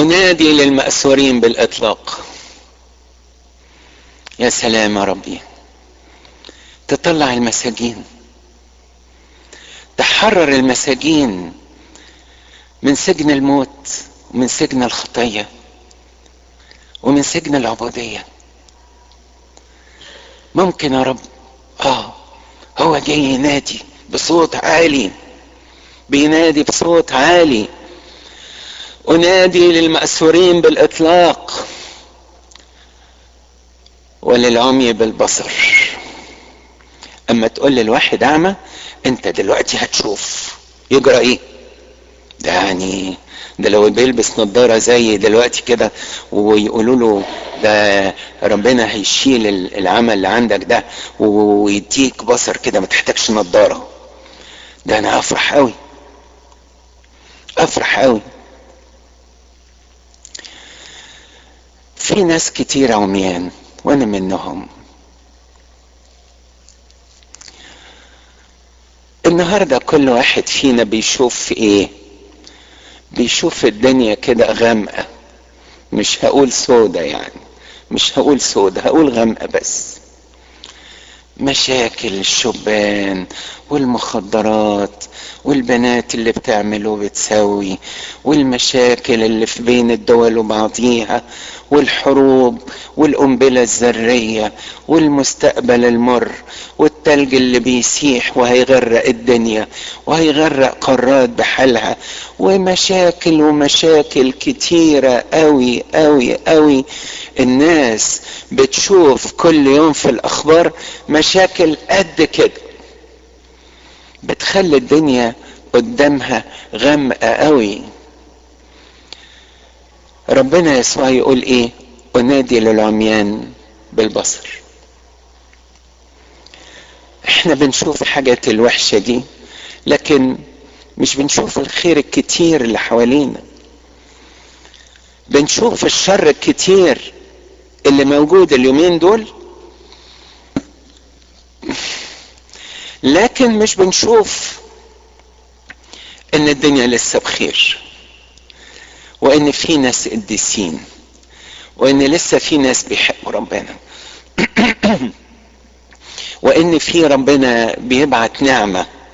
انادي للمأسورين بالاطلاق يا سلام يا ربي تطلع المساجين تحرر المساجين من سجن الموت ومن سجن الخطيه ومن سجن العبوديه ممكن يا رب اه هو جاي ينادي بصوت عالي بينادي بصوت عالي انادي للمأسورين بالاطلاق وللعمي بالبصر اما تقول للواحد اعمى انت دلوقتي هتشوف يجرى ايه ده يعني ده لو بيلبس نظارة زي دلوقتي كده ويقولوا له ده ربنا هيشيل العمل اللي عندك ده ويديك بصر كده ما تحتاجش نظارة ده انا افرح قوي افرح قوي في ناس كتير عميان وانا منهم النهاردة كل واحد فينا بيشوف ايه بيشوف الدنيا كده غامقة مش هقول سودة يعني مش هقول سودة هقول غامقة بس مشاكل الشبان والمخدرات والبنات اللي بتعمل وبتسوي والمشاكل اللي في بين الدول وبعضيها والحروب والقنبلة الذرية والمستقبل المر والتلج اللي بيسيح وهيغرق الدنيا وهيغرق قارات بحالها ومشاكل ومشاكل كتيرة قوي قوي قوي الناس بتشوف كل يوم في الاخبار مشاكل قد كده بتخلي الدنيا قدامها غامقة قوي ربنا يسوع يقول ايه انادي للعميان بالبصر احنا بنشوف الحاجات الوحشة دي لكن مش بنشوف الخير الكتير اللي حوالينا بنشوف الشر الكتير اللي موجود اليومين دول لكن مش بنشوف ان الدنيا لسه بخير وان في ناس قديسين وان لسه في ناس بيحبوا ربنا وان في ربنا بيبعت نعمه